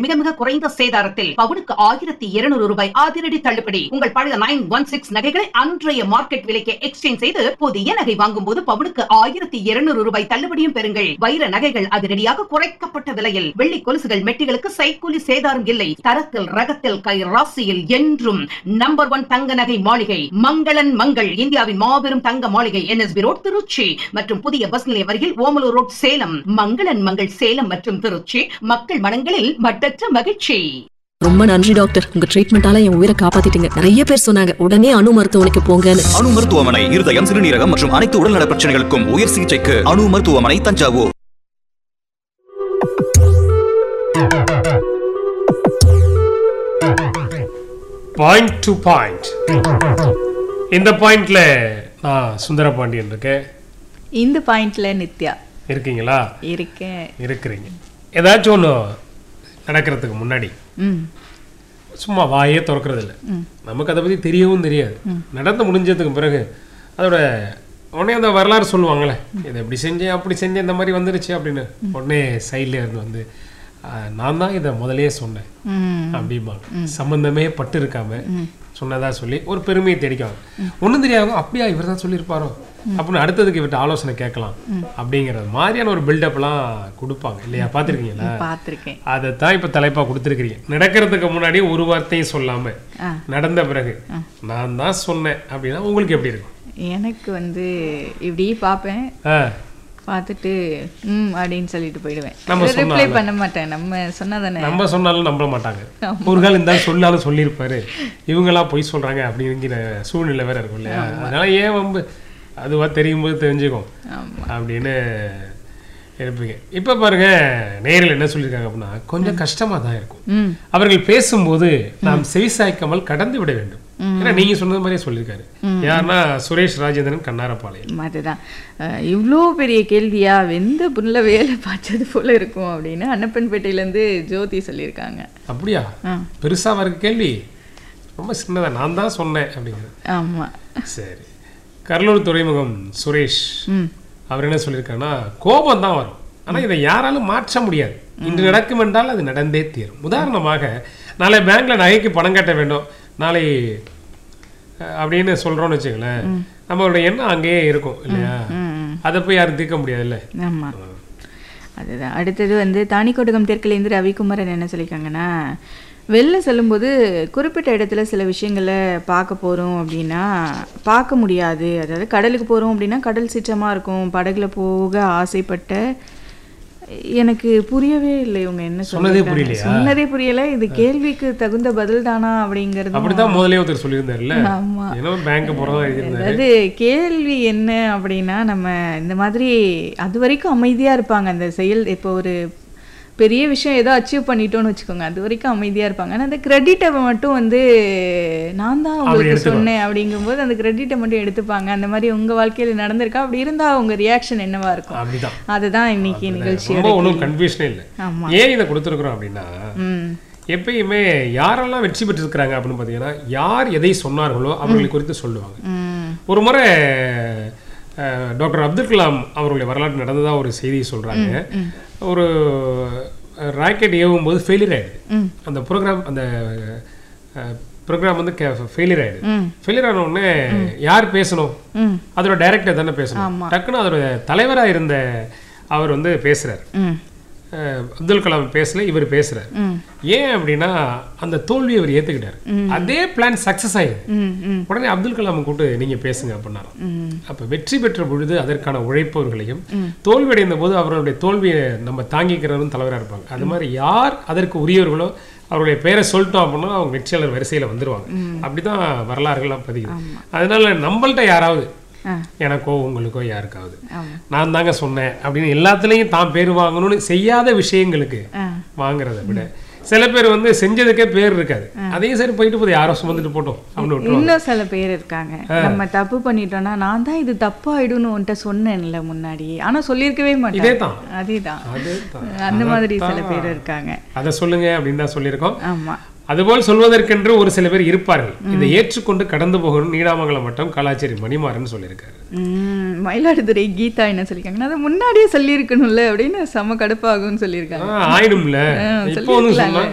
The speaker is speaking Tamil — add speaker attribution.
Speaker 1: மிக மிக குறைந்த சேதாரத்தில் பவுனுக்கு ஆயிரத்தி இருநூறு ரூபாய் அதிரடி தள்ளுபடி உங்கள் பழைய நைன் ஒன் சிக்ஸ் நகைகளை அன்றைய மார்க்கெட் விலைக்கு எக்ஸ்சேஞ்ச் செய்து புதிய நகை வாங்கும் போது பவுனுக்கு ஆயிரத்தி இருநூறு ரூபாய் தள்ளுபடியும் பெறுங்கள் வைர நகைகள் அதிரடியாக குறைக்கப்பட்ட விலையில் வெள்ளி கொலுசுகள் மெட்டிகளுக்கு சைக்கூலி சேதாரம் இல்லை தரத்தில் ரகத்தில் கை ராசியில் என்றும் நம்பர் ஒன் தங்க நகை மாளிகை மங்களன் மங்கள் இந்தியாவின் மாபெரும் தங்க மாளிகை என்எஸ்பி ரோட் திருச்சி மற்றும் புதிய பஸ் நிலையம் அருகில் ஓமலூர் ரோட் சேலம் மங்களன் மங்கள் சேலம் மற்றும் திருச்சி மக்கள் மனங்களில் மட்டற்ற மகிழ்ச்சி
Speaker 2: ரொம்ப நன்றி டாக்டர் உங்க ட்ரீட்மெண்டால என் உயிரை காப்பாத்திட்டீங்க நிறைய பேர் சொன்னாங்க உடனே அணு மருத்துவமனைக்கு போங்கன்னு
Speaker 3: அணு மருத்துவமனை இருதயம் சிறுநீரகம் மற்றும் அனைத்து உடல்நல பிரச்சனைகளுக்கும் உயர் சிகிச்சைக்கு அணு மருத்துவமனை தஞ்சாவூர்
Speaker 4: பாயிண்ட் டு பாயிண்ட் இந்த பாயிண்ட்ல நான் சுந்தர பாண்டியன் இருக்கேன்
Speaker 5: இந்த பாயிண்ட்ல நித்யா
Speaker 4: இருக்கீங்களா
Speaker 5: இருக்கேன்
Speaker 4: இருக்கிறீங்க ஏதாச்சும் ஒன்று நடக்கிறதுக்கு முன்னாடி
Speaker 5: ம்
Speaker 4: சும்மா வாயே திறக்கிறது இல்லை நமக்கு அதை பற்றி தெரியவும் தெரியாது நடந்து முடிஞ்சதுக்கு பிறகு அதோட உடனே அந்த வரலாறு சொல்லுவாங்களே இதை இப்படி செஞ்சேன் அப்படி செஞ்சேன் இந்த மாதிரி வந்துருச்சு அப்படின்னு உடனே சைட்ல இருந்து வந்து "ஆஹ், நான் தான் இதை முதல்லயே சொன்னேன்
Speaker 5: ம்
Speaker 4: அப்படிம்பாங்க சம்பந்தமே பட்டு இருக்காம சொன்னதா சொல்லி ஒரு பெருமையை தேடிக்காங்க ஒண்ணும் தெரியாதவங்க அப்படியா இவர் தான் சொல்லியிருப்பாரோ அப்படின்னு அடுத்ததுக்கு இவர்கிட்ட ஆலோசனை கேட்கலாம் அப்படிங்கிறது மாதிரியான ஒரு பில்டப்லாம் கொடுப்பாங்க இல்லையா பார்த்துருக்கீங்களா
Speaker 5: பார்த்துருக்கேன்
Speaker 4: அதை தான் இப்போ தலைப்பா கொடுத்துருக்கிறீங்க நடக்கிறதுக்கு முன்னாடி ஒரு வார்த்தையும் சொல்லாம
Speaker 5: ஆ.
Speaker 4: நடந்த பிறகு நான் தான் சொன்னேன் அப்படின்னா உங்களுக்கு எப்படி இருக்கும்
Speaker 5: எனக்கு வந்து இப்படி பார்ப்பேன்
Speaker 4: ஆ
Speaker 5: பார்த்துட்டு ம் அப்படின்னு சொல்லிட்டு போயிடுவேன்
Speaker 4: நம்ம
Speaker 5: ரிப்ளை
Speaker 4: சொன்னால.
Speaker 5: பண்ண மாட்டேன் நம்ம சொன்னதானே
Speaker 4: நம்ம சொன்னாலும் நம்ப மாட்டாங்க ஒரு கால் இருந்தாலும் சொன்னாலும் சொல்லியிருப்பாரு இவங்களா பொய் சொல்றாங்க அப்படிங்கிற சூழ்நிலை வேற இருக்கும் இல்லையா அதனால ஏன் வம்பு அதுவா தெரியும் போது தெரிஞ்சுக்கும் அப்படின்னு இருப்பீங்க இப்ப பாருங்க நேரில் என்ன சொல்லியிருக்காங்க அப்படின்னா கொஞ்சம் கஷ்டமா தான் இருக்கும்
Speaker 5: ம்
Speaker 4: அவர்கள் பேசும்போது நாம் செவிசாய்க்காமல் கடந்து விட வேண்டும் ஏன்னா நீங்க சொன்னது மாதிரியே சொல்லியிருக்காரு யாருன்னா சுரேஷ் ராஜேந்திரன் கண்ணாரப்பாளையம்
Speaker 5: அதுதான் அஹ், இவ்ளோ பெரிய கேள்வியா வெந்த புல்ல வேலை பார்த்தது போல இருக்கும் அப்படின்னு அன்னப்பன்பேட்டையிலேருந்து ஜோதி சொல்லியிருக்காங்க
Speaker 4: அப்படியா
Speaker 5: ஆ.
Speaker 4: பெருசாவா இருக்கு கேள்வி ரொம்ப சின்னதா நான் தான் சொன்னேன் அப்படிங்கிறது
Speaker 5: ஆமா
Speaker 4: சரி கடலூர் துறைமுகம் சுரேஷ்
Speaker 5: ம்
Speaker 4: அவர் என்ன சொல்லியிருக்காருன்னா கோபம் தான் வரும் ஆனா இதை யாராலும் மாற்ற முடியாது இன்று நடக்கும் என்றால் அது நடந்தே தீரும் உதாரணமாக நாளை பேங்க்ல நகைக்கு பணம் கட்ட வேண்டும் நாளை அஹ், அப்படின்னு சொல்றோம்னு வச்சுங்களேன் நம்மளோட எண்ணம் அங்கேயே இருக்கும் இல்லையா
Speaker 5: ம் ம்
Speaker 4: அதை போய் யாரும் தீர்க்க முடியாதுல்ல
Speaker 5: ஆமா அதுதான் அடுத்தது வந்து தானிக்கோட்டகம் தெற்குலேருந்து ரவிக்குமாரன் என்ன சொல்லியிருக்காங்கன்னா வெளில செல்லும்போது குறிப்பிட்ட இடத்துல சில விஷயங்களை பார்க்க போகிறோம் அப்படின்னா பார்க்க முடியாது அதாவது கடலுக்கு போகிறோம் அப்படின்னா கடல் சீற்றமாக இருக்கும் படகுல போக ஆசைப்பட்ட எனக்கு புரியவே இல்லை இவங்க என்ன
Speaker 4: சொன்னதே
Speaker 5: சொல்லியிருக்காங்க.
Speaker 4: புரியலையா?
Speaker 5: சொன்னதே புரியல இது கேள்விக்கு தகுந்த பதில் தானா அப்படிங்கிறது
Speaker 4: அப்படித்தான் முதலே ஒருத்தர் சொல்லியிருந்தாருல்ல
Speaker 5: ஆமா.
Speaker 4: ஏன்னா பேங்க் போறதா எழுதியிருந்தாரு
Speaker 5: அதாவது கேள்வி என்ன அப்படின்னா நம்ம இந்த மாதிரி அது வரைக்கும் அமைதியா இருப்பாங்க அந்த செயல் இப்போ ஒரு பெரிய விஷயம் ஏதோ அச்சீவ் பண்ணிட்டோம்னு வச்சுக்கோங்க அது வரைக்கும் அமைதியா இருப்பாங்க ஆனா அந்த கிரெடிட்டை மட்டும் வந்து நான் தான் உங்களுக்கு
Speaker 4: எடுத்துப்பாங்க.
Speaker 5: சொன்னேன் அப்படிங்கும்போது அந்த கிரெடிட்டை மட்டும் எடுத்துப்பாங்க அந்த மாதிரி உங்க வாழ்க்கையில நடந்திருக்கா அப்படி இருந்தா உங்க ரியாக்ஷன் என்னவா இருக்கும்
Speaker 4: அப்படிதான்
Speaker 5: அதுதான் இன்னைக்கு நிகழ்ச்சியோட
Speaker 4: ரொம்ப ஒன்றும் கன்ஃபியூஷனே இல்லை
Speaker 5: ஆமா
Speaker 4: ஏன் இதை கொடுத்துருக்குறோம் அப்படின்னா
Speaker 5: ம்
Speaker 4: எப்பயுமே யாரெல்லாம் வெற்றி பெற்றிருக்கிறாங்க அப்படின்னு பார்த்தீங்கன்னா யார் எதை சொன்னார்களோ அவர்களை குறித்து சொல்லுவாங்க
Speaker 5: ம்
Speaker 4: ஒரு முறை அஹ், டாக்டர் அப்துல் கலாம் அவர்களுடைய வரலாற்று நடந்ததா ஒரு செய்தி சொல்றாங்க ஒரு ராக்கெட் ஏவும் போது ஃபெயிலியர் ஆயிடுது
Speaker 5: ம்
Speaker 4: அந்த ப்ரோக்ராம் அந்த ப்ரோக்ராம் வந்து ஃபெயிலியர் ஆயிடுது
Speaker 5: ம்
Speaker 4: ஃபெயிலியர் ஆன உடனே யார் பேசணும்
Speaker 5: ம்
Speaker 4: அதோட டைரக்டர் தானே பேசணும் டக்குன்னு அதோட தலைவரா இருந்த அவர் வந்து பேசுறாரு
Speaker 5: ம்
Speaker 4: அஹ், அப்துல் கலாம் பேசல இவர் பேசுறாரு
Speaker 5: ம்
Speaker 4: ஏன் அப்படின்னா அந்த தோல்வியை அவர் ஏத்துக்கிட்டாரு அதே பிளான் சக்சஸ் ஆயிடுது
Speaker 5: ம் ம்
Speaker 4: உடனே அப்துல் கலாம் கூப்பிட்டு நீங்க பேசுங்க அப்படின்னாரு
Speaker 5: ம்
Speaker 4: அப்ப வெற்றி பெற்ற பொழுது அதற்கான உழைப்பவர்களையும் தோல்வி அடைந்த போது அவர்களுடைய தோல்வியை நம்ம தாங்கிக்கிறவரும் தலைவரா இருப்பாங்க அது மாதிரி யார் அதற்கு உரியவர்களோ அவருடைய பெயரை சொல்லிட்டோம் அப்படின்னா அவங்க வெற்றியாளர் வரிசையில வந்துருவாங்க அப்படிதான் வரலாறுகள்லாம் பதியுது அதனால நம்மள்ட்ட யாராவது
Speaker 5: ஆ
Speaker 4: எனக்கோ உங்களுக்கோ யாருக்காவது
Speaker 5: ஆமா
Speaker 4: நான் தாங்க சொன்னேன் அப்படின்னு எல்லாத்துலயும் தான் பேர் வாங்கணும்னு செய்யாத விஷயங்களுக்கு
Speaker 5: ஆ
Speaker 4: வாங்குறதை விட சில பேர் வந்து செஞ்சதுக்கே பேர் இருக்காது அதையும் சரி போயிட்டு போது யாரோ சுமந்துட்டு போட்டோம் அப்படின்னு விட்டுருவாங்க
Speaker 5: இன்னும் சில பேர் இருக்காங்க நம்ம தப்பு பண்ணிட்டோம்னா நான் தான் இது தப்பாயிடும்னு உன்கிட்ட சொன்னேன்ல முன்னாடி ஆனா சொல்லியிருக்கவே
Speaker 4: இதே
Speaker 5: மாட்டேன்
Speaker 4: தான்
Speaker 5: அதேதான்
Speaker 4: அதுதான்
Speaker 5: அந்த மாதிரி சில பேர் இருக்காங்க
Speaker 4: அதை சொல்லுங்க அப்படின்னு தான் சொல்லியிருக்கோம்
Speaker 5: ஆமா
Speaker 4: அதுபோல் சொல்வதற்கென்று ஒரு சில பேர் இருப்பார்கள் இதை ஏற்றுக்கொண்டு கடந்து போகணும் நீடாமங்கலம் மட்டம் கலாச்சேரி மணிமாறன் சொல்லியிருக்காரு
Speaker 5: உம் மயிலாடுதுறை கீதா என்ன சொல்லியிருக்காங்கன்னா அதை முன்னாடியே சொல்லியிருக்கணும்ல அப்படின்னு செம கடுப்பாகும்னு சொல்லியிருக்காங்க
Speaker 4: ஆ, ஆயிடும்ல
Speaker 5: ஆ,
Speaker 4: இப்போ வந்து
Speaker 5: சொல்லியிருக்கலாம்ல.
Speaker 4: சொன்னா